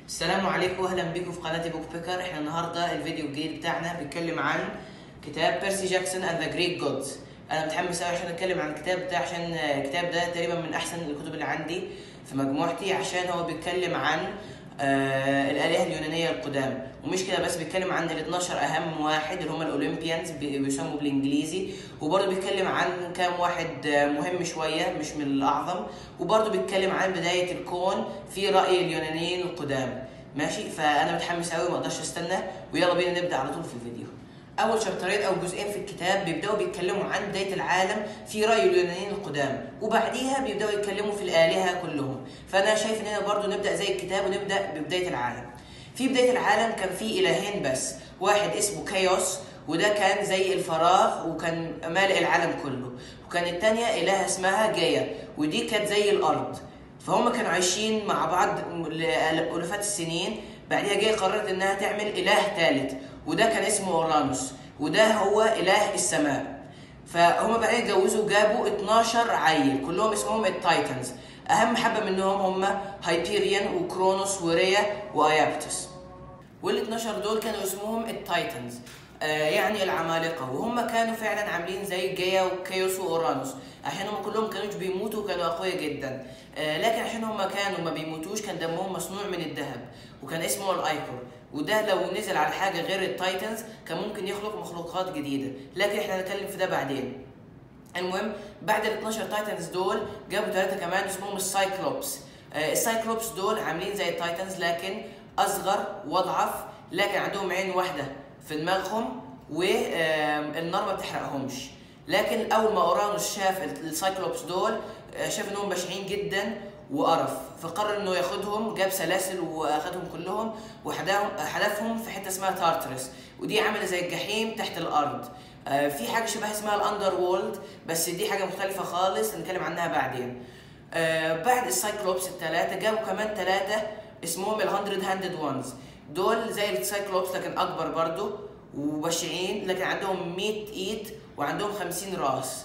السلام عليكم واهلا بكم في قناه بوك بيكر احنا النهارده الفيديو الجديد بتاعنا بيتكلم عن كتاب بيرسي جاكسون اند ذا جريك جودز انا متحمس قوي عشان اتكلم عن الكتاب ده عشان الكتاب ده تقريبا من احسن الكتب اللي عندي في مجموعتي عشان هو بيتكلم عن آه الالهه اليونانيه القدام ومش كده بس بيتكلم عن ال 12 اهم واحد اللي هم الاولمبيانز بي- بيسموا بالانجليزي وبرضه بيتكلم عن كام واحد آه، مهم شويه مش من الاعظم وبرضه بيتكلم عن بدايه الكون في راي اليونانيين القدام ماشي فانا متحمس قوي ما اقدرش استنى ويلا بينا نبدا على طول في الفيديو اول شابترين او جزئين في الكتاب بيبداوا بيتكلموا عن بدايه العالم في راي اليونانيين القدام وبعديها بيبداوا يتكلموا في الالهه كلهم فانا شايف اننا برضو نبدا زي الكتاب ونبدا ببدايه العالم في بدايه العالم كان في الهين بس واحد اسمه كايوس وده كان زي الفراغ وكان مالئ العالم كله وكان التانية إلهة اسمها جايا ودي كانت زي الأرض فهم كانوا عايشين مع بعض لآلافات السنين بعدها جاي قررت انها تعمل اله ثالث وده كان اسمه اورانوس وده هو اله السماء فهم بعدين اتجوزوا وجابوا 12 عيل كلهم اسمهم التايتنز اهم حبه منهم هم هايبيريان وكرونوس وريا وايابتس وال 12 دول كانوا اسمهم التايتنز آه يعني العمالقه وهم كانوا فعلا عاملين زي جايا وكيوس واورانوس عشان هم كلهم كانوش بيموتوا وكانوا اقوياء جدا آه لكن عشان هم كانوا ما بيموتوش كان دمهم مصنوع من الذهب وكان اسمه الايكور وده لو نزل على حاجه غير التايتنز كان ممكن يخلق مخلوقات جديده لكن احنا هنتكلم في ده بعدين المهم بعد ال 12 تايتنز دول جابوا ثلاثه كمان اسمهم السايكلوبس آه، السايكلوبس دول عاملين زي التايتنز لكن اصغر واضعف لكن عندهم عين واحده في دماغهم والنار ما بتحرقهمش لكن اول ما اورانوس شاف السايكلوبس دول آه، شاف انهم بشعين جدا وقرف فقرر انه ياخدهم جاب سلاسل واخدهم كلهم وحداهم حدفهم في حته اسمها تارترس ودي عامله زي الجحيم تحت الارض آه، في حاجه شبه اسمها الاندر وولد بس دي حاجه مختلفه خالص نتكلم عنها بعدين آه، بعد السايكلوبس الثلاثه جابوا كمان ثلاثه اسمهم ال100 هاندد وانز دول زي السايكلوبس لكن اكبر برضو وبشعين لكن عندهم 100 ايد وعندهم 50 راس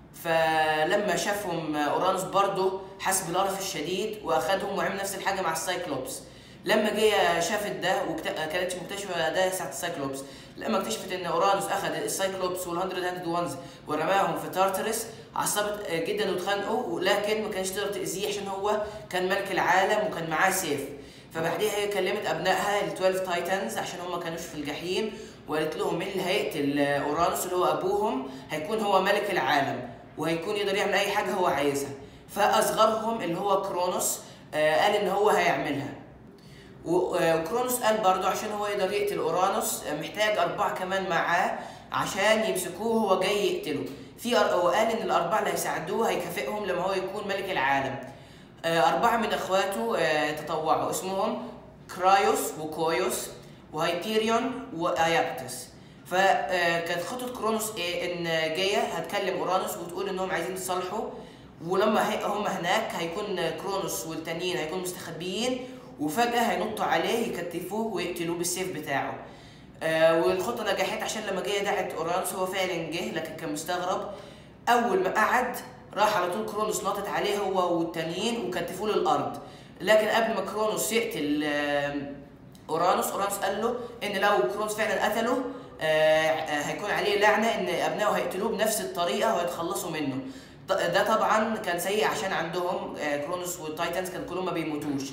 فلما شافهم اورانوس برضه حس بالقرف الشديد واخدهم وعمل نفس الحاجه مع السايكلوبس لما جه شافت ده وكانت مكتشفه ده ساعه السايكلوبس لما اكتشفت ان اورانوس اخذ السايكلوبس وال100 هاندد وانز ورماهم في تارترس عصبت جدا واتخانقوا لكن ما كانش تقدر تاذيه عشان هو كان ملك العالم وكان معاه سيف فبعديها هي كلمت ابنائها ال 12 تايتنز عشان هم ما كانوش في الجحيم وقالت لهم مين اللي هيقتل اورانوس اللي هو ابوهم هيكون هو ملك العالم وهيكون يقدر يعمل اي حاجه هو عايزها فاصغرهم اللي هو كرونوس آه، قال ان هو هيعملها وكرونوس قال برضه عشان هو يقدر يقتل اورانوس آه، محتاج اربعه كمان معاه عشان يمسكوه وهو جاي يقتله في أر- وقال ان الاربعه اللي هيساعدوه هيكافئهم لما هو يكون ملك العالم آه، أربعة من إخواته آه، تطوعوا اسمهم كرايوس وكويوس وهايبيريون وأيابتس فكانت خطة كرونوس إيه إن جاية هتكلم أورانوس وتقول إنهم عايزين يتصالحوا ولما هي هم هناك هيكون كرونوس والتانيين هيكونوا مستخبيين وفجأة هينطوا عليه يكتفوه ويقتلوه بالسيف بتاعه آه، والخطة نجحت عشان لما جاية دعت أورانوس هو فعلا جه لكن كان مستغرب أول ما قعد راح على طول كرونوس نطت عليه هو والتانيين وكتفوه للأرض لكن قبل ما كرونوس يقتل آه، أورانوس أورانوس قال له إن لو كرونوس فعلا قتله آه، آه، هيكون عليه لعنة إن أبنائه هيقتلوه بنفس الطريقة وهيتخلصوا منه ط- ده طبعا كان سيء عشان عندهم آه، كرونوس والتايتنز كان كلهم ما بيموتوش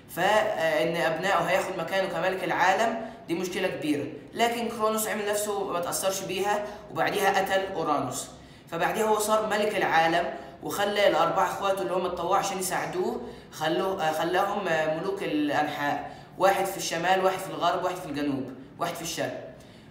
فان ابنائه هياخد مكانه كملك العالم دي مشكله كبيره لكن كرونوس عمل نفسه ما تاثرش بيها وبعديها قتل اورانوس فبعديها هو صار ملك العالم وخلى الاربع اخواته اللي هم اتطوعوا عشان يساعدوه خلوه آه، خلاهم آه، ملوك الانحاء واحد في الشمال واحد في الغرب واحد في الجنوب واحد في الشرق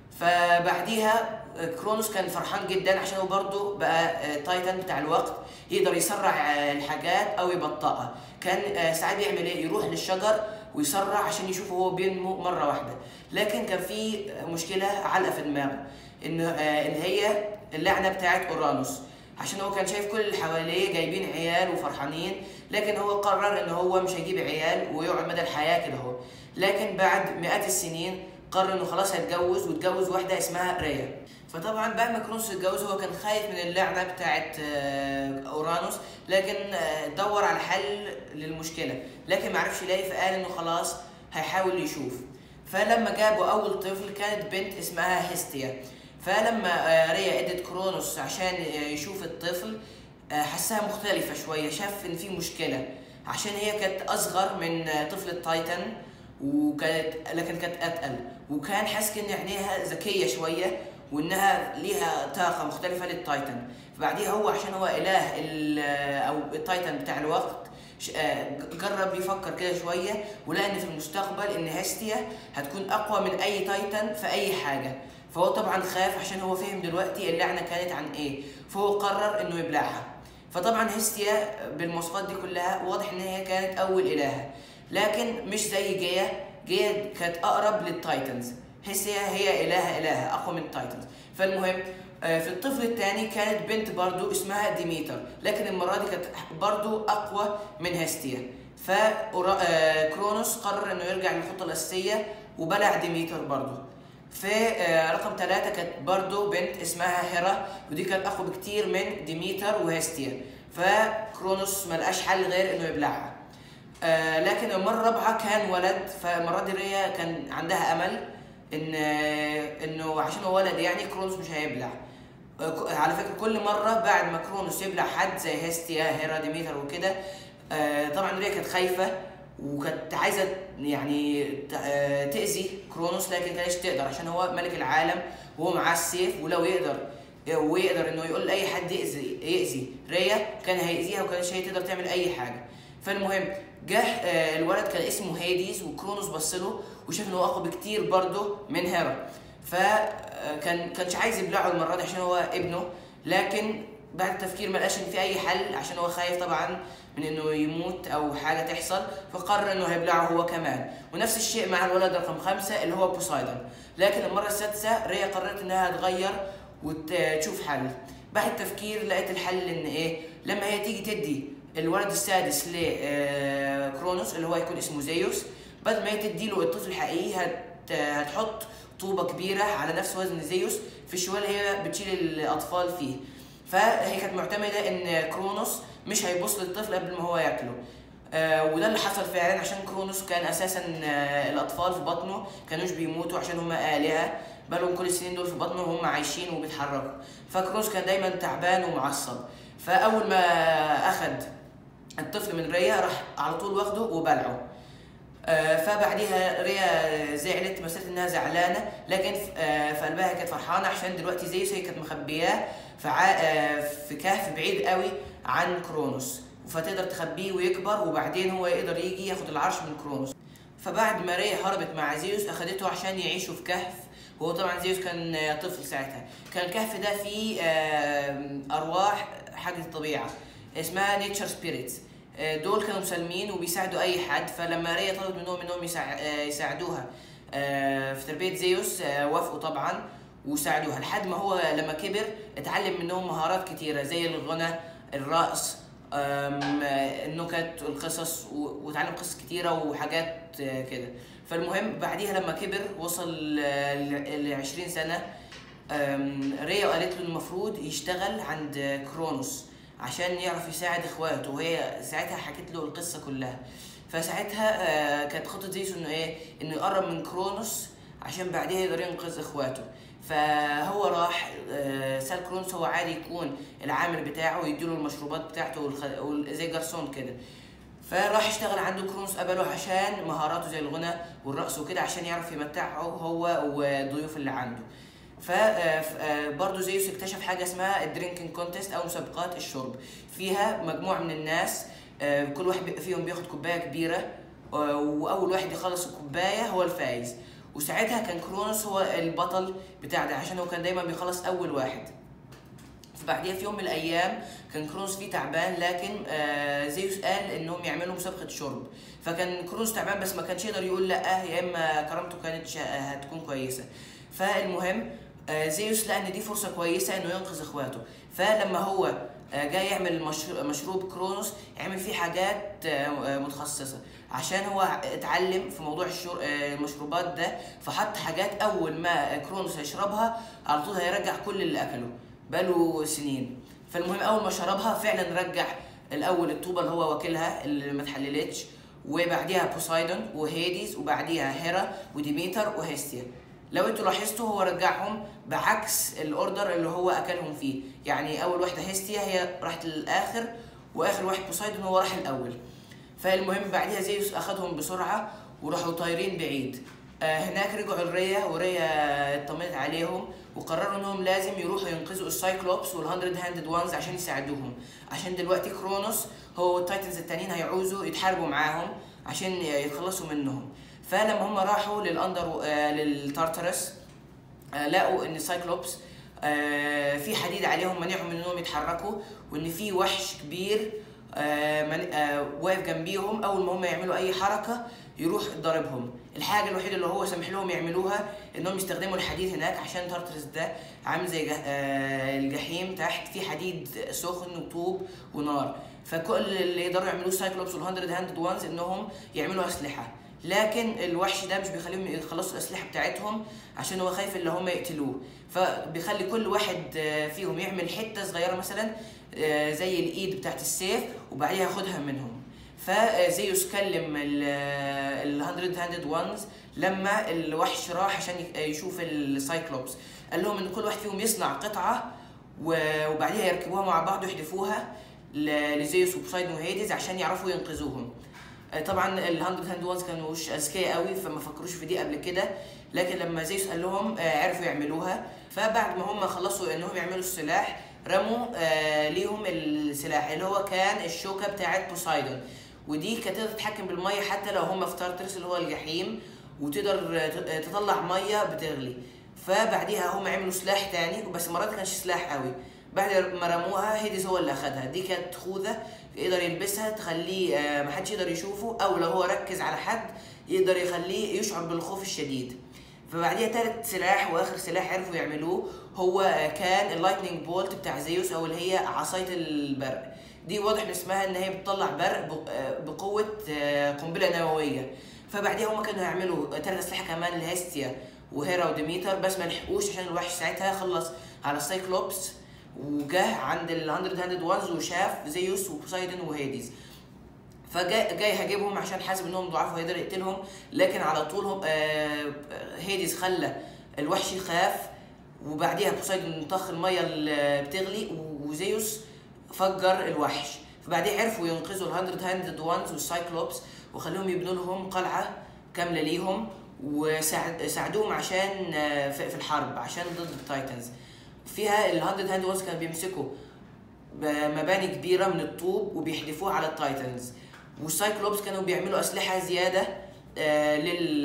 فبعديها كرونوس كان فرحان جدا عشان هو برضه بقى آه، تايتن بتاع الوقت يقدر يسرع آه، الحاجات او يبطئها كان آه، ساعات بيعمل ايه يروح للشجر ويسرع عشان يشوفه هو بينمو مره واحده لكن كان في مشكله علقه في دماغه ان آه، ان هي اللعنه بتاعت اورانوس عشان هو كان شايف كل اللي حواليه جايبين عيال وفرحانين لكن هو قرر ان هو مش هيجيب عيال ويقعد مدى الحياه كده اهو لكن بعد مئات السنين قرر انه خلاص هيتجوز واتجوز واحده اسمها ريا فطبعا بعد ما كرونوس اتجوز هو كان خايف من اللعنه بتاعت آه، اورانوس لكن آه، دور على حل للمشكله لكن ما عرفش يلاقي فقال انه خلاص هيحاول يشوف فلما جابوا اول طفل كانت بنت اسمها هيستيا فلما آه، ريا ادت كرونوس عشان آه، يشوف الطفل آه، حسها مختلفة شوية شاف ان في مشكلة عشان هي كانت اصغر من آه، طفل التايتن وكانت لكن كانت اتقل وكان حاسس ان عينيها ذكية شوية وانها ليها طاقة مختلفة للتايتن فبعديها هو عشان هو اله ال- او التايتن بتاع الوقت ش- آه، جرب يفكر كده شويه ولقى ان في المستقبل ان هيستيا هتكون اقوى من اي تايتن في اي حاجه فهو طبعا خاف عشان هو فهم دلوقتي اللعنه كانت عن ايه فهو قرر انه يبلعها فطبعا هيستيا بالمواصفات دي كلها واضح ان هي كانت اول الهه لكن مش زي جيا جيا كانت اقرب للتايتنز هيستيا هي الهه الهه اقوى من التايتنز فالمهم آه، في الطفل الثاني كانت بنت برضو اسمها ديميتر لكن المرة دي كانت برضو أقوى من هيستيا فكرونوس قرر انه يرجع للخطة الأساسية وبلع ديميتر برضو في آه، رقم ثلاثة كانت برضو بنت اسمها هيرا ودي كانت أقوى بكتير من ديميتر وهيستيا فكرونوس ملقاش حل غير انه يبلعها آه، لكن المرة الرابعة كان ولد فالمرة دي ريا كان عندها أمل إن آه، إنه عشان هو ولد يعني كرونوس مش هيبلع آه، ك- على فكرة كل مرة بعد ما كرونوس يبلع حد زي هيستيا هيرا ديميتر وكده آه، طبعا ريا كانت خايفة وكانت عايزة يعني ت- آه، تأذي كرونوس لكن كانتش تقدر عشان هو ملك العالم وهو معاه السيف ولو يقدر ويقدر انه يقول لاي حد يأذي يأذي ريا كان هيأذيها وكانش هي تقدر تعمل اي حاجة فالمهم جه آه، الولد كان اسمه هيديز وكرونوس بص له وشاف ان هو اقوى بكتير برضه من هيرا فكان كانش عايز يبلعه المره دي عشان هو ابنه لكن بعد التفكير ما لقاش ان في اي حل عشان هو خايف طبعا من انه يموت او حاجه تحصل فقرر انه هيبلعه هو كمان ونفس الشيء مع الولد رقم خمسة اللي هو بوسايدون لكن المره السادسه ريا قررت انها تغير وتشوف حل بعد التفكير لقيت الحل ان ايه لما هي تيجي تدي الولد السادس لكرونوس اللي هو هيكون اسمه زيوس بدل ما هي تديله الطفل الحقيقي هت هتحط طوبه كبيره على نفس وزن زيوس في الشوال اللي هي بتشيل الاطفال فيه فهي كانت معتمده ان كرونوس مش هيبص للطفل قبل ما هو ياكله آه وده اللي حصل فعلا عشان كرونوس كان اساسا آه الاطفال في بطنه كانوش بيموتوا عشان هم الهه بقالهم كل السنين دول في بطنه وهم عايشين وبيتحركوا فكرونوس كان دايما تعبان ومعصب فاول ما اخد الطفل من ريا راح على طول واخده وبلعه آه، فبعديها ريا زعلت مثلت انها زعلانه لكن ف- آه، في قلبها كانت فرحانه عشان دلوقتي زيوس هي كانت مخبياه في ع- آه، في كهف بعيد قوي عن كرونوس فتقدر تخبيه ويكبر وبعدين هو يقدر يجي ياخد العرش من كرونوس فبعد ما ريا هربت مع زيوس اخدته عشان يعيشوا في كهف وهو طبعا زيوس كان آه، طفل ساعتها كان الكهف ده فيه آه، ارواح حاجه الطبيعه اسمها نيتشر سبيريتس دول كانوا مسالمين وبيساعدوا اي حد فلما ريا طلبت منهم انهم يساع- آه، يساعدوها آه، في تربيه زيوس آه، وافقوا طبعا وساعدوها لحد ما هو لما كبر اتعلم منهم مهارات كتيره زي الغنى الرقص آم، آه، النكت القصص و- واتعلم قصص كتيره وحاجات آه، كده فالمهم بعديها لما كبر وصل ل 20 سنه آم، ريا قالت له المفروض يشتغل عند كرونوس عشان يعرف يساعد اخواته وهي ساعتها حكت له القصه كلها فساعتها آه، كانت خطه زيوس انه ايه انه يقرب من كرونوس عشان بعديها يقدر ينقذ اخواته فهو راح آه، سال كرونوس هو عادي يكون العامل بتاعه ويديله المشروبات بتاعته والخ- وال- زي جرسون كده فراح يشتغل عنده كرونوس قبله عشان مهاراته زي الغنى والرقص وكده عشان يعرف يمتعه هو والضيوف اللي عنده فبرضه زيوس اكتشف حاجه اسمها الدرينكينج كونتيست او مسابقات الشرب فيها مجموعه من الناس آه، كل واحد بي- فيهم بياخد كوبايه كبيره آه، واول واحد يخلص الكوبايه هو الفايز وساعتها كان كرونوس هو البطل بتاع ده عشان هو كان دايما بيخلص اول واحد فبعديها في يوم من الايام كان كرونوس فيه تعبان لكن آه زيوس قال انهم يعملوا مسابقه شرب فكان كرونوس تعبان بس ما كانش يقدر يقول لا يا اما كرامته كانت شا- هتكون كويسه فالمهم آه زيوس لقى ان دي فرصه كويسه انه ينقذ اخواته فلما هو آه جاي يعمل مشروب, مشروب كرونوس يعمل فيه حاجات آه آه، متخصصه عشان هو اتعلم في موضوع الشر... آه، المشروبات ده فحط حاجات اول ما كرونوس هيشربها على طول هيرجع كل اللي اكله بقاله سنين فالمهم اول ما شربها فعلا رجع الاول الطوبه اللي هو واكلها اللي ما اتحللتش وبعديها بوسايدون وهيديز وبعديها هيرا وديميتر وهيستيا لو انتوا لاحظتوا هو رجعهم بعكس الاوردر اللي هو اكلهم فيه يعني اول واحده هيستيا هي راحت للاخر واخر واحد بوسايدون هو راح الاول فالمهم بعديها زيوس اخدهم بسرعه وراحوا طايرين بعيد آه هناك رجعوا الريا وريا اطمنت عليهم وقرروا انهم لازم يروحوا ينقذوا السايكلوبس والهندرد هاندد وانز عشان يساعدوهم عشان دلوقتي كرونوس هو والتايتنز التانيين هيعوزوا يتحاربوا معاهم عشان يتخلصوا منهم فلما هم راحوا للاندر آه للتارترس آه لقوا ان السايكلوبس آه في حديد عليهم منعهم من انهم يتحركوا وان في وحش كبير آه من آه واقف جنبيهم اول ما هم يعملوا اي حركه يروح ضاربهم الحاجه الوحيده اللي هو سامح لهم يعملوها انهم يستخدموا الحديد هناك عشان تارترس ده عامل زي جه... آه الجحيم تحت في حديد سخن وطوب ونار فكل اللي يقدروا يعملوه السايكلوبس والهندرد هاندد وانز انهم يعملوا اسلحه لكن الوحش ده مش بيخليهم يخلصوا الاسلحه بتاعتهم عشان هو خايف اللي هم يقتلوه فبيخلي كل واحد فيهم يعمل حته صغيره مثلا زي الايد بتاعت السيف وبعديها ياخدها منهم فزيوس كلم ال 100 هاندد وانز لما الوحش راح عشان يشوف السايكلوبس قال لهم ان كل واحد فيهم يصنع قطعه وبعديها يركبوها مع بعض ويحدفوها لزيوس وبوسايدون وهيديز عشان يعرفوا ينقذوهم طبعا ال 100 هاند وانز كانوش اذكياء قوي فما فكروش في دي قبل كده لكن لما زيوس قال لهم عرفوا يعملوها فبعد ما هم خلصوا انهم يعملوا السلاح رموا آه ليهم السلاح اللي هو كان الشوكه بتاعت بوسايدون ودي كانت تقدر تتحكم بالميه حتى لو هم في تارترس اللي هو الجحيم وتقدر تطلع ميه بتغلي فبعديها هم عملوا سلاح تاني بس المره دي كانش سلاح قوي بعد ما رموها هيديز هو اللي اخدها دي كانت خوذه يقدر يلبسها تخليه آه محدش يقدر يشوفه او لو هو ركز على حد يقدر يخليه يشعر بالخوف الشديد فبعديها تالت سلاح واخر سلاح عرفوا يعملوه هو كان اللايتنينج بولت بتاع زيوس او اللي هي عصايه البرق دي واضح من اسمها ان هي بتطلع برق بقوه قنبله نوويه فبعديها هم كانوا هيعملوا ثلاث اسلحه كمان لهيستيا وهيرا وديميتر بس ما لحقوش عشان الوحش ساعتها خلص على السايكلوبس وجه عند ال 100 هاندد وانز وشاف زيوس وبوسايدون وهيديز فجاي جاي هجيبهم عشان حاسب انهم ضعاف وهيقدر يقتلهم لكن على طول هم آه هيديز خلى الوحش يخاف وبعديها بوسايدون طخ الميه اللي بتغلي وزيوس فجر الوحش فبعدين عرفوا ينقذوا ال 100 هاندد وانز والسايكلوبس وخلوهم يبنوا لهم قلعه كامله ليهم وساعدوهم عشان في الحرب عشان ضد التايتنز فيها ال 100 هاند وانز كانوا بيمسكوا مباني كبيره من الطوب وبيحدفوها على التايتنز والسايكلوبس كانوا بيعملوا اسلحه زياده لل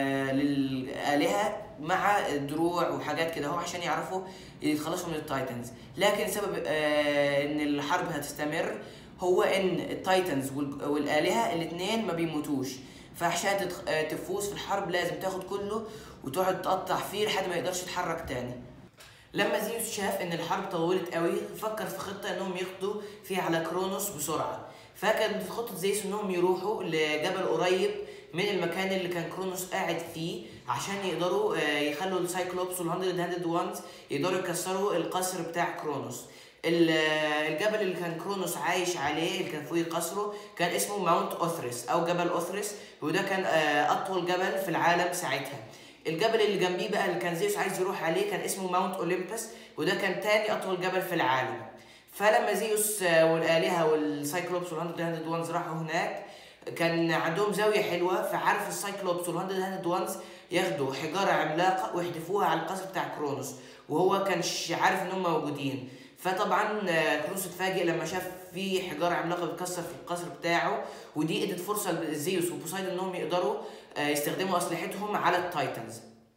للالهه مع دروع وحاجات كده هو عشان يعرفوا يتخلصوا من التايتنز لكن سبب ان الحرب هتستمر هو ان التايتنز والالهه الاثنين ما بيموتوش فعشان تفوز في الحرب لازم تاخد كله وتقعد تقطع فيه لحد ما يقدرش يتحرك تاني لما زيوس شاف ان الحرب طولت قوي فكر في خطه انهم يقضوا فيها على كرونوس بسرعه فكانت خطه زيوس انهم يروحوا لجبل قريب من المكان اللي كان كرونوس قاعد فيه عشان يقدروا يخلوا السايكلوبس وال100 هاندد وانز يقدروا يكسروا القصر بتاع كرونوس الجبل اللي كان كرونوس عايش عليه اللي كان فوقيه قصره كان اسمه ماونت اوثريس او جبل اوثريس وده كان اطول جبل في العالم ساعتها الجبل اللي جنبيه بقى اللي كان زيوس عايز يروح عليه كان اسمه ماونت اوليمبس وده كان تاني اطول جبل في العالم فلما زيوس والالهه والسايكلوبس وال100 هاندد وانز راحوا هناك كان عندهم زاويه حلوه فعارف السايكلوبس وال100 هاندد وانز ياخدوا حجاره عملاقه ويحدفوها على القصر بتاع كرونوس وهو كانش عارف ان هم موجودين فطبعا كرونوس اتفاجئ لما شاف في حجاره عملاقه بتكسر في القصر بتاعه ودي ادت فرصه لزيوس وبوسايدون انهم يقدروا يستخدموا اسلحتهم على التايتنز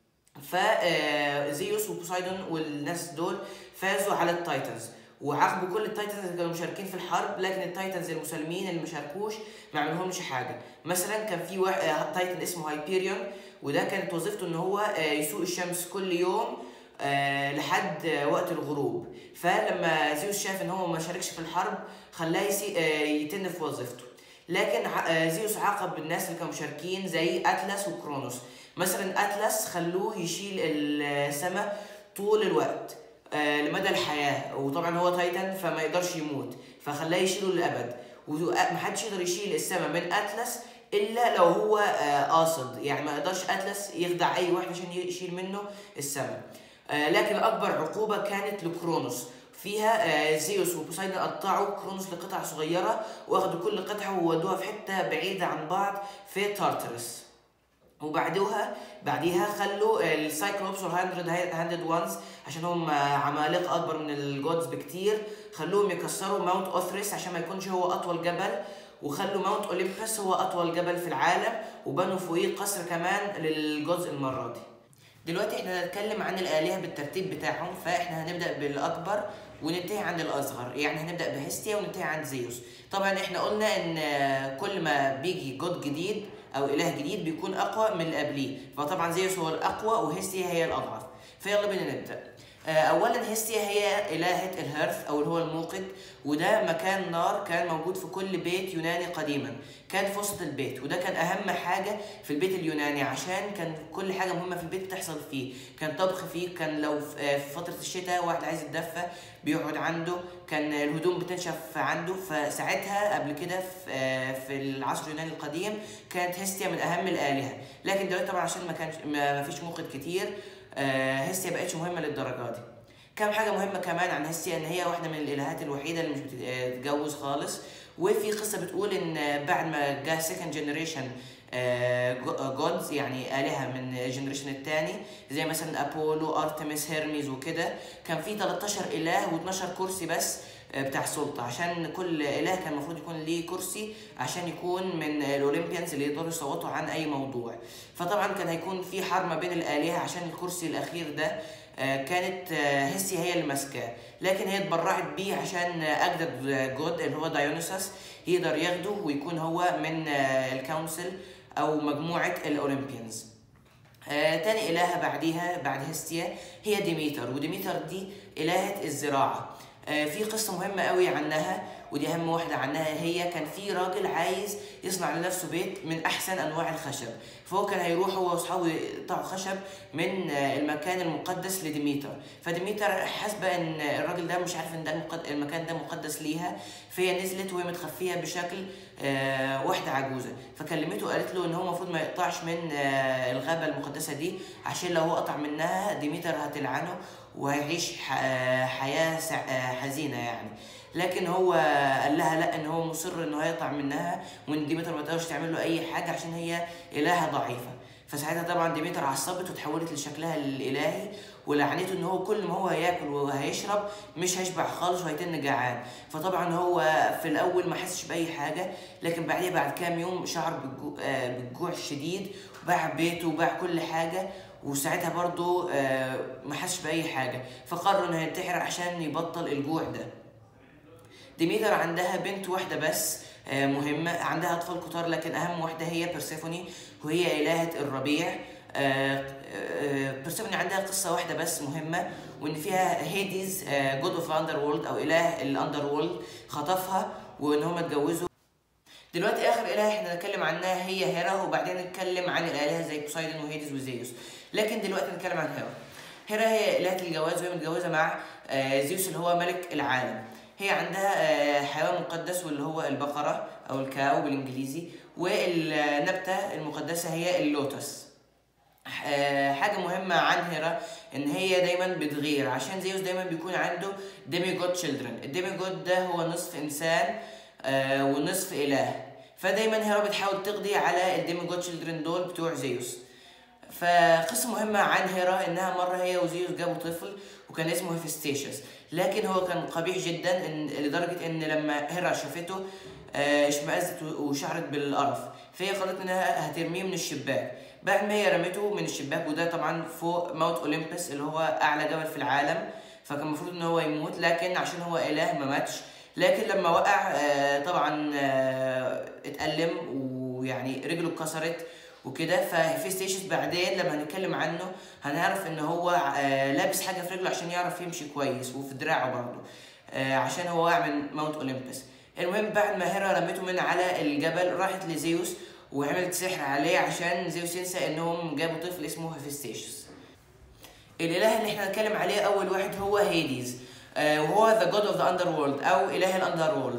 فزيوس وبوسايدون والناس دول فازوا على التايتنز وعاقبوا كل التايتنز اللي كانوا مشاركين في الحرب لكن التايتنز المسالمين اللي مشاركوش ما عملهمش حاجه مثلا كان في واحد تايتن اسمه هايبيريون وده كانت وظيفته ان هو يسوق الشمس كل يوم أه لحد وقت الغروب فلما زيوس شاف ان هو ما شاركش في الحرب خلاه أه يتن في وظيفته لكن أه زيوس عاقب الناس اللي كانوا مشاركين زي اتلس وكرونوس مثلا اتلس خلوه يشيل السماء طول الوقت لمدى الحياه وطبعا هو تايتن فما يقدرش يموت فخلاه يشيله للابد ومحدش يقدر يشيل السماء من اتلس الا لو هو آه، قاصد يعني ما يقدرش اتلس يخدع اي واحد عشان يشيل منه السم آه، لكن اكبر عقوبه كانت لكرونوس فيها آه، زيوس وبوسايدون قطعوا كرونوس لقطع صغيره واخدوا كل قطعه وودوها في حته بعيده عن بعض في تارترس وبعدوها بعديها خلوا السايكلوبس والهاندرد هاندد وانز عشان هم عمالقه اكبر من الجودز بكتير خلوهم يكسروا ماونت اوثريس عشان ما يكونش هو اطول جبل وخلوا ماونت اوليمبس هو اطول جبل في العالم وبنوا فوقيه قصر كمان للجودز المره دي دلوقتي احنا هنتكلم عن الالهه بالترتيب بتاعهم فاحنا هنبدا بالاكبر وننتهي عند الاصغر يعني هنبدا بهستيا وننتهي عند زيوس طبعا احنا قلنا ان كل ما بيجي جود جديد او اله جديد بيكون اقوى من اللي قبليه فطبعا زيوس هو الاقوى وهستيا هي الاضعف فيلا بينا نبدا اولا هستيا هي الهه الهرث او اللي هو الموقد وده مكان نار كان موجود في كل بيت يوناني قديما كان في وسط البيت وده كان اهم حاجه في البيت اليوناني عشان كان كل حاجه مهمه في البيت بتحصل فيه كان طبخ فيه كان لو في فتره الشتاء واحد عايز يتدفى بيقعد عنده كان الهدوم بتنشف عنده فساعتها قبل كده في العصر اليوناني القديم كانت هستيا من اهم الالهه لكن دلوقتي طبعا عشان ما كانش ما فيش موقد كتير هستيا بقتش مهمه للدرجه دي كم حاجه مهمه كمان عن هستيا ان هي واحده من الالهات الوحيده اللي مش بتتجوز خالص وفي قصه بتقول ان بعد ما جاء سكند جنريشن جودز يعني الهه من الجنريشن الثاني زي مثلا ابولو ارتمس هيرميز وكده كان في 13 اله و12 كرسي بس بتاع سلطة عشان كل إله كان المفروض يكون ليه كرسي عشان يكون من الأولمبيانز اللي يقدروا يصوتوا عن أي موضوع فطبعا كان هيكون في حرب ما بين الآلهة عشان الكرسي الأخير ده كانت هيسي هي اللي ماسكاه لكن هي اتبرعت بيه عشان أجدد جود اللي هو دايونيسوس يقدر ياخده ويكون هو من الكونسل أو مجموعة الأولمبيانز آه تاني إلهة بعديها بعد هستيا هي ديميتر وديميتر دي إلهة الزراعة آه في قصة مهمة قوي عنها ودي أهم واحدة عنها هي كان في راجل عايز يصنع لنفسه بيت من أحسن أنواع الخشب فهو كان هيروح هو وأصحابه يقطعوا خشب من آه المكان المقدس لديميتر فديميتر حاسبة إن الراجل ده مش عارف إن ده المكان ده مقدس ليها فهي نزلت وهي متخفية بشكل آه واحدة عجوزة فكلمته وقالت له إن هو المفروض ما يقطعش من آه الغابة المقدسة دي عشان لو هو قطع منها ديميتر هتلعنه وهيعيش حياة حزينة يعني لكن هو قال لها لا ان هو مصر انه هيقطع منها وان ديمتر ما تقدرش تعمل له اي حاجه عشان هي الهه ضعيفه فساعتها طبعا ديمتر عصبت وتحولت لشكلها الالهي ولعنته ان هو كل ما هو هياكل وهيشرب مش هيشبع خالص وهيتن جعان فطبعا هو في الاول ما حسش باي حاجه لكن بعديها بعد كام يوم شعر بالجوع الشديد وباع بيته وباع كل حاجه وساعتها برضه ما حسش باي حاجه فقرر انه ينتحر عشان يبطل الجوع ده ديميتر عندها بنت واحده بس مهمه عندها اطفال كتار لكن اهم واحده هي بيرسيفوني وهي الهه الربيع بيرسيفوني عندها قصه واحده بس مهمه وان فيها هيديز جود اوف اندر وورلد او اله الاندر وورلد خطفها وان هم اتجوزوا دلوقتي اخر اله احنا نتكلم عنها هي هيرا وبعدين نتكلم عن الالهه زي بوسايدون وهيديز وزيوس لكن دلوقتي نتكلم عن هيرا هيرا هي الهه الجواز وهي متجوزه مع زيوس اللي هو ملك العالم هي عندها حيوان مقدس واللي هو البقرة أو الكاو بالإنجليزي والنبتة المقدسة هي اللوتس حاجة مهمة عن هيرا إن هي دايما بتغير عشان زيوس دايما بيكون عنده ديمي جود تشيلدرن الديمي جود ده هو نصف إنسان ونصف إله فدايما هيرا بتحاول تقضي على الديمي جود تشيلدرن دول بتوع زيوس فقصة مهمة عن هيرا إنها مرة هي وزيوس جابوا طفل وكان اسمه هيفستيشس لكن هو كان قبيح جدا إن لدرجة إن لما هيرا شافته اشمئزت وشعرت بالقرف فهي قررت إنها هترميه من الشباك بعد ما هي رمته من الشباك وده طبعا فوق موت أولمبس اللي هو أعلى جبل في العالم فكان المفروض إن هو يموت لكن عشان هو إله ما ماتش لكن لما وقع طبعا اتألم ويعني رجله اتكسرت وكده فهيفيستيشس بعدين لما هنتكلم عنه هنعرف ان هو لابس حاجه في رجله عشان يعرف يمشي كويس وفي دراعه برضه عشان هو واقع من ماونت اولمبس المهم بعد ما هيرا رمته من على الجبل راحت لزيوس وعملت سحر عليه عشان زيوس ينسى انهم جابوا طفل اسمه هيفيستيشس الاله اللي احنا هنتكلم عليه اول واحد هو هيديز وهو ذا جود اوف ذا اندر وورلد او اله الاندر وورلد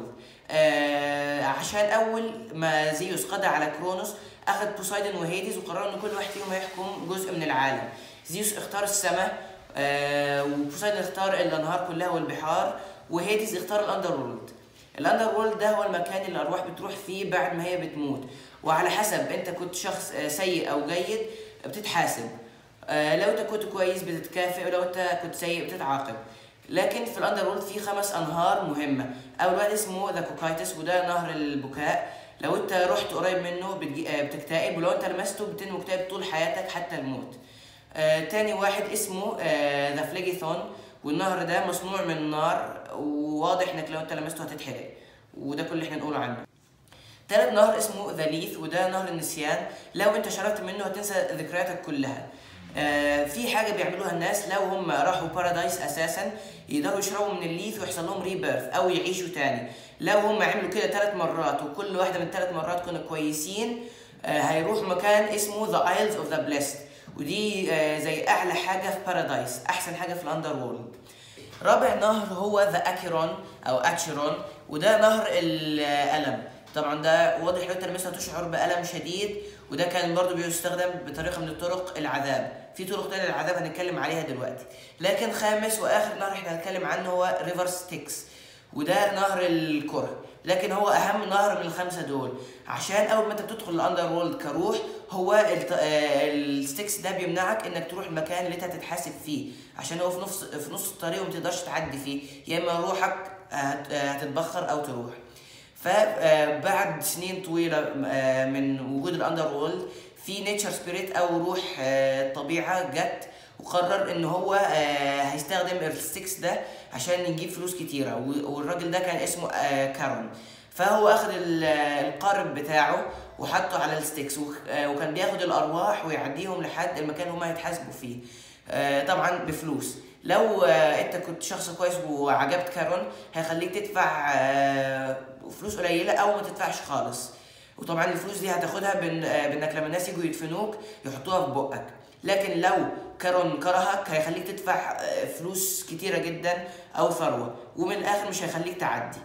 آه عشان اول ما زيوس قضى على كرونوس اخذ بوسايدون وهيديز وقرروا ان كل واحد فيهم هيحكم جزء من العالم زيوس اختار السماء آه وبوسايدون اختار الانهار كلها والبحار وهيديز اختار الاندر وورلد الاندر وورلد ده هو المكان اللي الارواح بتروح فيه بعد ما هي بتموت وعلى حسب انت كنت شخص آه، سيء او جيد بتتحاسب آه، لو انت كنت كويس بتتكافئ ولو انت كنت سيء بتتعاقب لكن في الاندر وورلد في خمس انهار مهمه اول واحد اسمه ذا كوكايتس وده نهر البكاء لو انت رحت قريب منه بتجي... آه، بتكتئب ولو انت لمسته بتنمو مكتئب طول حياتك حتى الموت آه تاني واحد اسمه ذا آه فليجيثون والنهر ده مصنوع من نار وواضح انك لو انت لمسته هتتحرق وده كل اللي احنا نقوله عنه تالت نهر اسمه ذا ليث وده نهر النسيان لو انت شربت منه هتنسى ذكرياتك كلها آه في حاجه بيعملوها الناس لو هم راحوا بارادايس اساسا يقدروا يشربوا من الليث ويحصل لهم ريبيرث او يعيشوا تاني لو هم عملوا كده ثلاث مرات وكل واحده من الثلاث مرات كانوا كويسين آه هيروحوا مكان اسمه ذا ايلز اوف ذا بليست ودي آه زي اعلى حاجه في بارادايس احسن حاجه في الاندر وورلد رابع نهر هو ذا اكيرون او اتشيرون وده نهر الالم طبعا ده واضح لو انت لمسها تشعر بالم شديد وده كان برضو بيستخدم بطريقه من الطرق العذاب في طرق تانية للعذاب هنتكلم عليها دلوقتي لكن خامس واخر نهر احنا هنتكلم عنه هو ريفر ستيكس وده نهر الكره لكن هو اهم نهر من الخمسه دول عشان اول ما انت بتدخل الاندر وورلد كروح هو الستيكس ده بيمنعك انك تروح المكان اللي انت هتتحاسب فيه عشان هو في نص في نص الطريق وما تقدرش تعدي فيه يا اما روحك هتتبخر او تروح فبعد سنين طويله من وجود الاندر وورلد في نيتشر سبيريت او روح الطبيعه جت وقرر ان هو هيستخدم الستيكس ده عشان يجيب فلوس كتيره والراجل ده كان اسمه كارون فهو اخذ القارب بتاعه وحطه على الستيكس وكان بياخد الارواح ويعديهم لحد المكان اللي هم هيتحاسبوا فيه طبعا بفلوس لو انت كنت شخص كويس وعجبت كارون هيخليك تدفع فلوس قليله او ما تدفعش خالص وطبعا الفلوس دي هتاخدها بانك لما الناس يجوا يدفنوك يحطوها في بقك لكن لو كارون كرهك هيخليك تدفع فلوس كتيره جدا او ثروه ومن الاخر مش هيخليك تعدي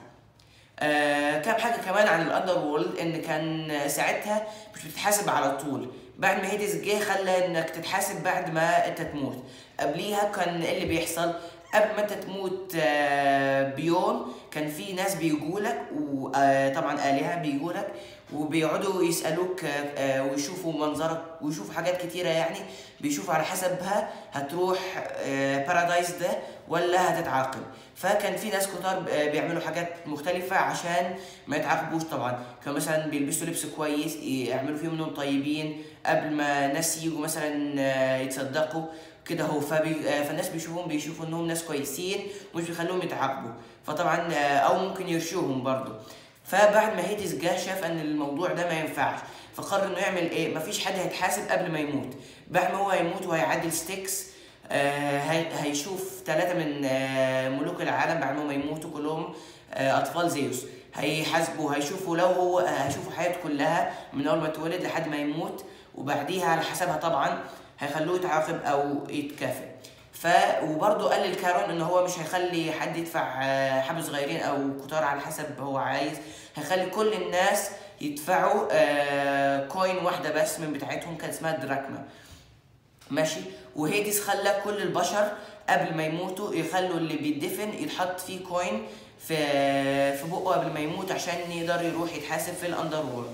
آه كام حاجه كمان عن الاندر وورلد ان كان ساعتها مش بتتحاسب على طول بعد ما هيدز جه خلى انك تتحاسب بعد ما انت تموت قبليها كان ايه اللي بيحصل قبل ما انت تموت آه بيوم كان في ناس بيجولك وطبعا آلهة بيجولك وبيقعدوا يسألوك آه ويشوفوا منظرك ويشوفوا حاجات كتيرة يعني بيشوفوا على حسبها هتروح آه بارادايس ده ولا هتتعاقب فكان في ناس كتار بيعملوا حاجات مختلفة عشان ما يتعاقبوش طبعا كان مثلا بيلبسوا لبس كويس يعملوا فيهم انهم طيبين قبل ما ناس يجوا مثلا يتصدقوا كده هو فبي... فالناس بيشوفوهم بيشوفوا انهم ناس كويسين ومش بيخلوهم يتعاقبوا فطبعا او ممكن يرشوهم برضو فبعد ما هيدس جه شاف ان الموضوع ده ما ينفعش فقرر انه يعمل ايه مفيش حد هيتحاسب قبل ما يموت بعد ما هو يموت وهيعدي ستيكس آه هيشوف ثلاثة من آه ملوك العالم بعد ما يموتوا كلهم آه أطفال زيوس هيحاسبوا هيشوفوا لو هو هيشوفوا حياته كلها من أول ما اتولد لحد ما يموت وبعديها على حسبها طبعا هيخلوه يتعاقب أو يتكافئ ف وبرضه قال للكارون ان هو مش هيخلي حد يدفع حبة صغيرين او كتار على حسب هو عايز هيخلي كل الناس يدفعوا آه كوين واحدة بس من بتاعتهم كان اسمها دراكما ماشي وهيديس خلى كل البشر قبل ما يموتوا يخلوا اللي بيدفن يتحط فيه كوين في في بقه قبل ما يموت عشان يقدر يروح يتحاسب في الاندر وورلد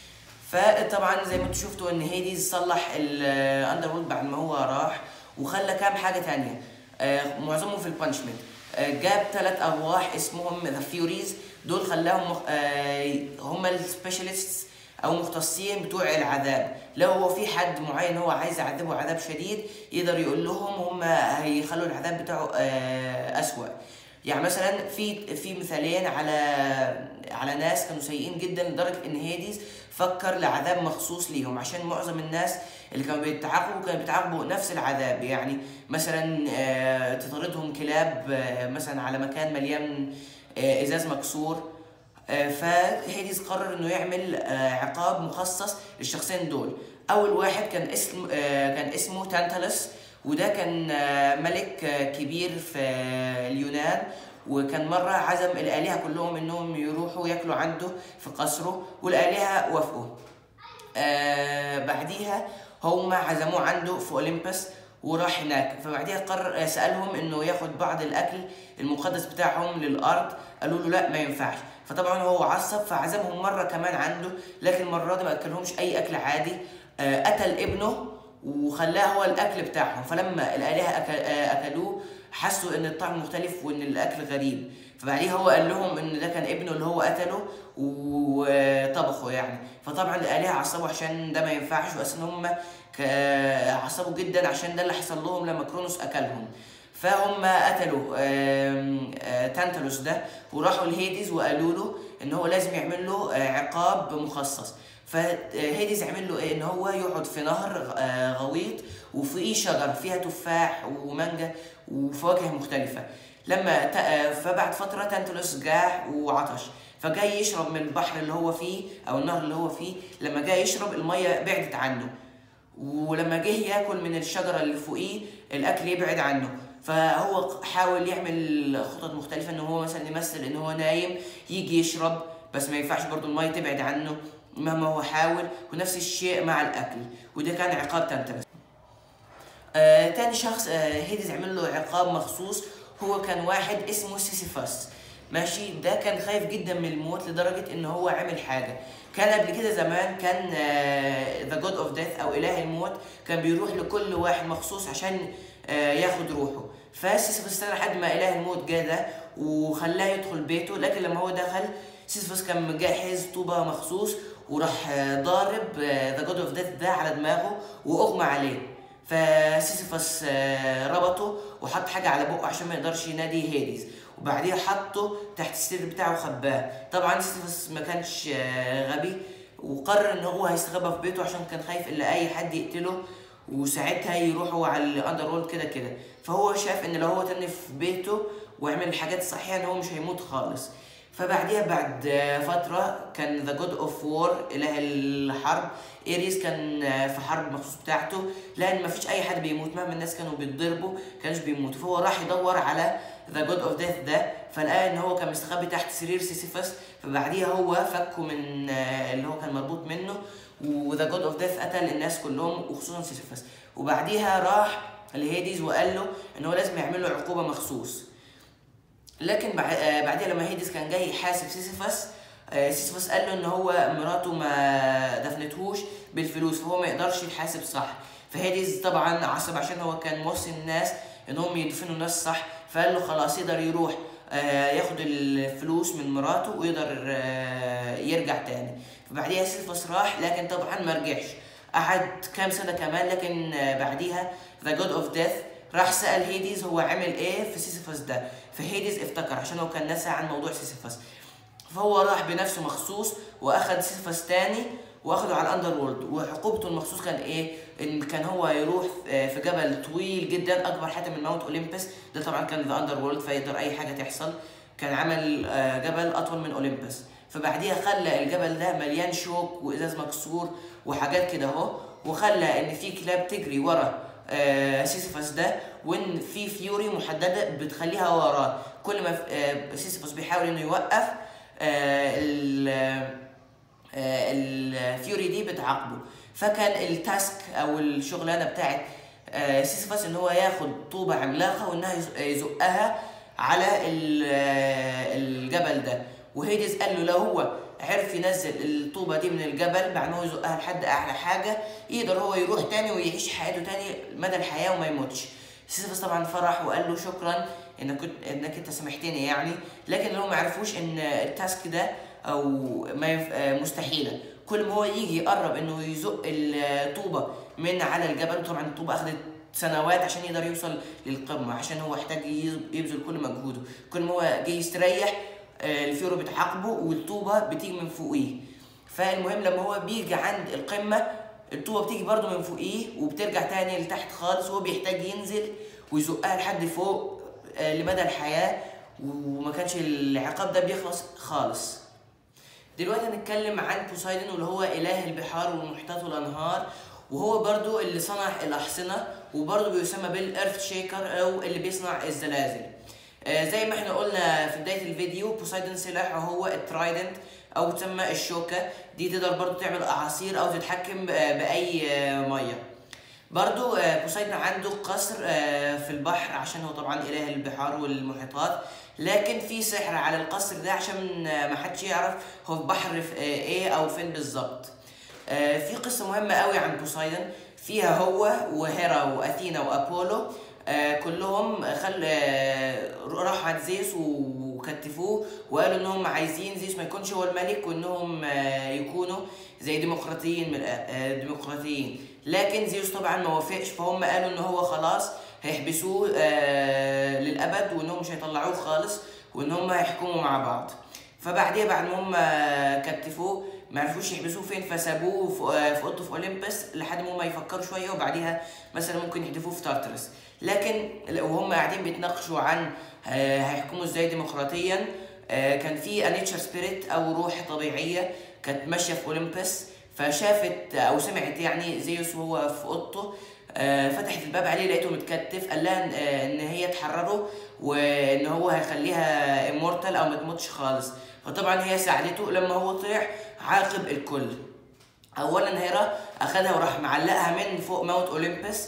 فطبعا زي ما انتم شفتوا ان هيديز صلح الاندر وورلد بعد ما هو راح وخلى كام حاجه تانية آه معظمهم في البانشمنت آه جاب ثلاث ارواح اسمهم ذا فيوريز دول خلاهم آه هم السبيشاليستس او مختصين بتوع العذاب لو هو في حد معين هو عايز يعذبه عذاب شديد يقدر يقول لهم هم هيخلوا العذاب بتاعه اسوأ يعني مثلا في في مثالين على على ناس كانوا سيئين جدا لدرجه ان هيديز فكر لعذاب مخصوص ليهم عشان معظم الناس اللي كانوا بيتعاقبوا كانوا بيتعاقبوا نفس العذاب يعني مثلا تطاردهم كلاب مثلا على مكان مليان ازاز مكسور فهيديز قرر انه يعمل عقاب مخصص للشخصين دول اول واحد كان اسم كان اسمه تانتالس وده كان ملك كبير في اليونان وكان مرة عزم الآلهة كلهم إنهم يروحوا ياكلوا عنده في قصره والآلهة وافقوا آه بعديها هم عزموه عنده في أولمبس وراح هناك فبعديها قرر آه، سألهم إنه ياخد بعض الأكل المقدس بتاعهم للأرض قالوا له لا ما ينفعش فطبعا هو عصب فعزمهم مرة كمان عنده لكن المرة دي ما أكلهمش أي أكل عادي آه قتل ابنه وخلاه هو الأكل بتاعهم فلما الآلهة أكل آه أكلوه حسوا إن الطعم مختلف وإن الأكل غريب فبعديها هو قال لهم إن ده كان ابنه اللي هو قتله وطبخه يعني فطبعا الآلهة عصبوا عشان ده ما ينفعش وأصلا هم ك- عصبوا جدا عشان ده اللي حصل لهم لما كرونوس أكلهم فهم قتلوا آم، آه، تانتالوس ده وراحوا لهيديز وقالوا له ان هو لازم يعمل له آه، عقاب مخصص فهيديز عمل له ايه ان هو يقعد في نهر آه، غويط وفوقيه شجر فيها تفاح ومانجا وفواكه مختلفه لما ت- آه، فبعد فتره تانتالوس جاع وعطش فجاي يشرب من البحر اللي هو فيه او النهر اللي هو فيه لما جاي يشرب الميه بعدت عنه ولما جه ياكل من الشجره اللي فوقيه الاكل يبعد عنه فهو حاول يعمل خطط مختلفه ان هو مثلا يمثل ان هو نايم يجي يشرب بس ما ينفعش برضو الميه تبعد عنه مهما هو حاول ونفس الشيء مع الاكل وده كان عقاب تنتبس آه تاني شخص آه هيديز عمل له عقاب مخصوص هو كان واحد اسمه سيسيفاس ماشي ده كان خايف جدا من الموت لدرجة ان هو عمل حاجة كان قبل كده زمان كان ذا جود اوف ديث او اله الموت كان بيروح لكل واحد مخصوص عشان آه ياخد روحه فسيسيفاس استنى لحد ما اله الموت جه ده وخلاه يدخل بيته لكن لما هو دخل سيسيفاس كان مجهز طوبة مخصوص وراح آه، ضارب ذا جود اوف ديث ده على دماغه واغمى عليه فسيسيفاس آه، ربطه وحط حاجه على بقه عشان ما يقدرش ينادي هيديز وبعديها حطه تحت السرير بتاعه وخباه طبعا سيسيفاس ما كانش آه، غبي وقرر ان هو هيستخبى في بيته عشان كان خايف ان اي حد يقتله وساعتها يروحوا على الاندر وورلد كده كده فهو شاف ان لو هو تاني في بيته ويعمل الحاجات الصحيحه ان هو مش هيموت خالص فبعديها بعد آه، فترة كان ذا جود اوف وور إله الحرب إيريس كان آه، في حرب مخصوص بتاعته لأن مفيش أي حد بيموت مهما الناس كانوا بيتضربوا كانوش بيموتوا فهو راح يدور على ذا جود اوف ديث ده فلقى إن هو كان مستخبي تحت سرير سيسيفاس فبعديها هو فكه من آه، اللي هو كان مربوط منه وذا جود اوف ديث قتل الناس كلهم وخصوصا سيسيفاس وبعديها راح لهيديز وقال له إن هو لازم يعمل له عقوبة مخصوص لكن بع- آه، بعدها لما هيديس كان جاي يحاسب سيسيفاس آه، سيسيفاس قال له ان هو مراته ما دفنتهوش بالفلوس فهو ما يقدرش يحاسب صح فهيديس طبعا عصب عشان هو كان موصي الناس ان هم يدفنوا الناس صح فقال له خلاص يقدر يروح آه، ياخد الفلوس من مراته ويقدر آه، يرجع تاني فبعديها سيسيفاس راح لكن طبعا ما رجعش قعد كام سنه كمان لكن آه، بعديها ذا جود اوف ديث راح سأل هيديز هو عمل ايه في سيسيفاس ده فهيديز افتكر عشان هو كان ناسي عن موضوع سيسيفاس فهو راح بنفسه مخصوص واخد سيسيفاس تاني واخده على الاندر وورلد وعقوبته المخصوص كان ايه ان كان هو يروح في في جبل طويل جدا اكبر حتى من ماونت اوليمبس ده طبعا كان ذا اندر وورلد فيقدر اي حاجه تحصل كان عمل آه، جبل اطول من اوليمبس فبعديها خلى الجبل ده مليان شوك وازاز مكسور وحاجات كده اهو وخلى ان في كلاب تجري ورا آه، سيسيفاس ده وان في فيوري محدده بتخليها وراه كل ما آه، سيسيفاس بيحاول انه يوقف آه، ال- آه، الفيوري دي بتعاقبه فكان التاسك او الشغلانه بتاعت آه، سيسيفاس ان هو ياخد طوبه عملاقه وانها يز- يزقها على ال- آه، الجبل ده وهيديز قال له لو هو عرف ينزل الطوبه دي من الجبل بعد ما هو يزقها لحد اعلى حاجه يقدر هو يروح تاني ويعيش حياته تاني مدى الحياه وما يموتش سيسيفاس طبعا فرح وقال له شكرا انك كنت انك انت سامحتني يعني لكن اللي هم ما عرفوش ان التاسك ده او ما ينف... آه، مستحيله كل ما هو يجي يقرب انه يزق الطوبه من على الجبل طبعا الطوبه اخذت سنوات عشان يقدر يوصل للقمه عشان هو احتاج ي- يبذل كل مجهوده كل ما هو جه يستريح آه، الفيورو بتعاقبه والطوبه بتيجي من فوقيه فالمهم لما هو بيجي عند القمه الطوبه بتيجي برده من فوقيه وبترجع تاني لتحت خالص وهو بيحتاج ينزل ويزقها لحد فوق آه، لمدى الحياه وما كانش العقاب ده بيخلص خالص دلوقتي هنتكلم عن بوسايدون واللي هو اله البحار والمحيطات والانهار وهو برضو اللي صنع الاحصنه وبرضو بيسمى بالارث شيكر او اللي بيصنع الزلازل آه، زي ما احنا قلنا في بدايه الفيديو بوسايدون سلاحه هو الترايدنت او تسمى الشوكه دي تقدر برضو تعمل اعاصير او تتحكم آه، باي آه، ميه برضو آه، بوسايدون عنده قصر آه، في البحر عشان هو طبعا اله البحار والمحيطات لكن في سحر على القصر ده عشان آه، ما حدش يعرف هو في بحر في- آه، ايه او فين بالظبط آه، في قصة مهمة قوي عن بوسايدون فيها هو وهيرا وأثينا وأبولو آه، كلهم خل آه، راحوا عند زيوس وكتفوه وقالوا انهم عايزين زيوس ما يكونش هو الملك وانهم آه، يكونوا زي ديمقراطيين من آه، ديمقراطيين لكن زيوس طبعا ما وافقش فهم قالوا ان هو خلاص هيحبسوه آه، للابد وانهم مش هيطلعوه خالص وان هم هيحكموا مع بعض فبعديها بعد ما هم كتفوه ما عرفوش يحبسوه فين فسابوه في في اوضته في اولمبس لحد ما هم يفكروا شويه وبعديها مثلا ممكن يحدفوه في تارترس لكن وهم قاعدين بيتناقشوا عن آه، هيحكموا ازاي ديمقراطيا آه، كان في انيتشر سبيريت او روح طبيعيه كانت ماشيه في اولمبس فشافت او سمعت يعني زيوس وهو في اوضته آه، فتحت الباب عليه لقيته متكتف قال لها إن- آه، ان هي تحرره وان هو هيخليها امورتال او ما تموتش خالص فطبعا هي ساعدته لما هو طلع عاقب الكل اولا هيرا اخدها وراح معلقها من فوق موت اولمبس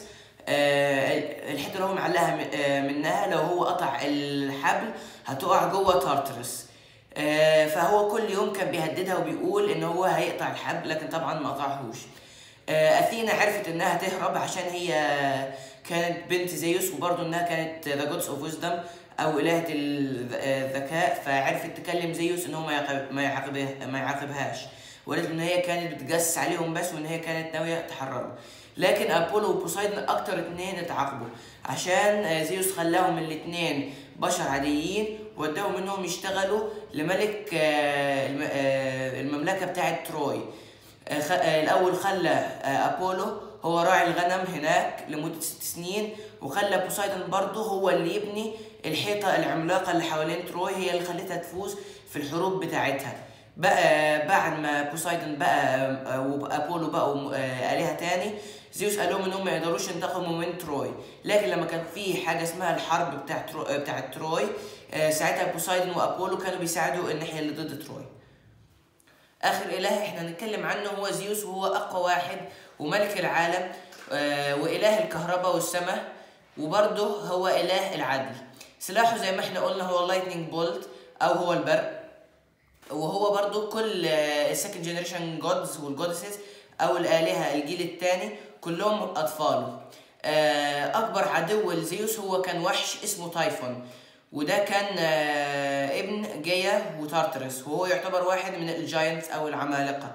آه الحته اللي هو معلقها م- آه منها لو هو قطع الحبل هتقع جوه تارترس آه فهو كل يوم كان بيهددها وبيقول ان هو هيقطع الحبل لكن طبعا ما قطعهوش آه اثينا عرفت انها تهرب عشان هي كانت بنت زيوس وبرضه انها كانت ذا جودز اوف ويزدم او الهه ال- آه، الذكاء فعرفت تكلم زيوس ان هو ما يعاقب ما يعاقبه ما يعاقبهاش وقالت ان هي كانت بتجسس عليهم بس وان هي كانت ناويه تحرره لكن ابولو وبوسايدون اكتر اتنين اتعاقبوا عشان آه، زيوس خلاهم الاتنين بشر عاديين وداهم انهم يشتغلوا لملك آه، الم- آه، المملكه بتاعت تروي آه، خ- آه، الاول خلى آه، ابولو هو راعي الغنم هناك لمده ست سنين وخلى بوسايدون برضه هو اللي يبني الحيطه العملاقه اللي حوالين تروي هي اللي خلتها تفوز في الحروب بتاعتها بقى بعد ما بوسايدون بقى آه، وابولو بقوا آه، الهه تاني زيوس قال لهم انهم ما يقدروش ينتقموا من تروي لكن لما كان في حاجه اسمها الحرب بتاع ترو... آه، بتاعت تروي آه، ساعتها بوسايدون وابولو كانوا بيساعدوا الناحيه اللي ضد تروي اخر اله احنا هنتكلم عنه هو زيوس وهو اقوى واحد وملك العالم آه، واله الكهرباء والسماء وبرضه هو اله العدل سلاحه زي ما احنا قلنا هو اللايتنينج بولت او هو البرق وهو برضو كل السكند جنريشن جودز والجودسز او الالهه الجيل الثاني كلهم اطفاله آه، اكبر عدو لزيوس هو كان وحش اسمه تايفون وده كان آه، ابن جايا وتارترس وهو يعتبر واحد من الجاينتس او العمالقه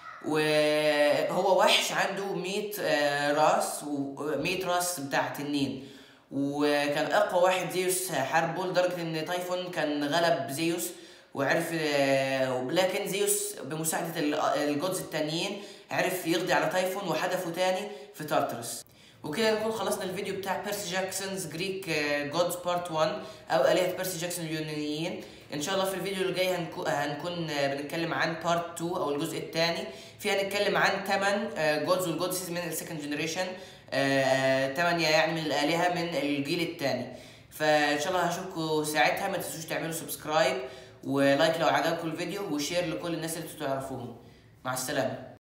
وهو وحش عنده 100 آه، راس و100 راس بتاع تنين وكان اقوى واحد زيوس حاربه لدرجه ان تايفون كان غلب زيوس وعرف آه، لكن زيوس بمساعده ال- الجودز التانيين عرف يقضي على تايفون وحدفه تاني في تارترس وكده نكون خلصنا الفيديو بتاع بيرسي جاكسونز جريك جودز بارت 1 او الهه بيرسي جاكسون اليونانيين ان شاء الله في الفيديو اللي جاي هنكو هنكون آه، بنتكلم عن بارت 2 او الجزء الثاني فيها هنتكلم عن 8 جودز والجودسز من السكند جنريشن 8 يعني من الالهه من الجيل الثاني فان شاء الله هشوفكم ساعتها ما تنسوش تعملوا سبسكرايب ولايك لو عجبكم الفيديو وشير لكل الناس اللي انتوا تعرفوهم مع السلامه